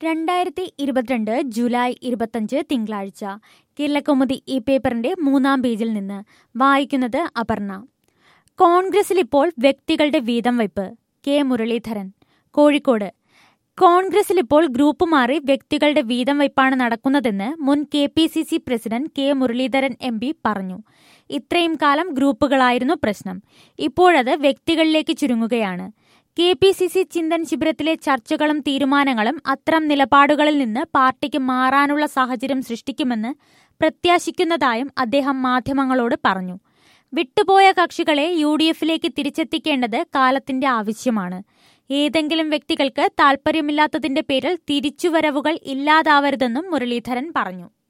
രണ്ടായിരത്തി ഇരുപത്തിരണ്ട് ജൂലൈ ഇരുപത്തഞ്ച് തിങ്കളാഴ്ച കേരളകൗമുദി ഈ പേപ്പറിന്റെ മൂന്നാം പേജിൽ നിന്ന് വായിക്കുന്നത് അപർണ കോൺഗ്രസിൽ ഇപ്പോൾ വ്യക്തികളുടെ വീതം വയ്പ് കെ മുരളീധരൻ കോഴിക്കോട് കോൺഗ്രസിൽ ഇപ്പോൾ ഗ്രൂപ്പ് മാറി വ്യക്തികളുടെ വീതം വയ്പാണ് നടക്കുന്നതെന്ന് മുൻ K P C C president K Muraleedharan M P പറഞ്ഞു ഇത്രയും കാലം ഗ്രൂപ്പുകളായിരുന്നു പ്രശ്നം ഇപ്പോഴത് വ്യക്തികളിലേക്ക് ചുരുങ്ങുകയാണ് K P C C Chintan ശിബിരത്തിലെ ചർച്ചകളും തീരുമാനങ്ങളും അത്തരം നിലപാടുകളിൽ നിന്ന് പാർട്ടിക്ക് മാറാനുള്ള സാഹചര്യം സൃഷ്ടിക്കുമെന്ന് പ്രത്യാശിക്കുന്നതായും അദ്ദേഹം മാധ്യമങ്ങളോട് പറഞ്ഞു വിട്ടുപോയ കക്ഷികളെ യു ഡി എഫിലേക്ക് തിരിച്ചെത്തിക്കേണ്ടത് കാലത്തിന്റെ ആവശ്യമാണ് ഏതെങ്കിലും വ്യക്തികൾക്ക് താൽപര്യമില്ലാത്തതിന്റെ പേരിൽ തിരിച്ചുവരവുകൾ ഇല്ലാതാവരുതെന്നും മുരളീധരൻ പറഞ്ഞു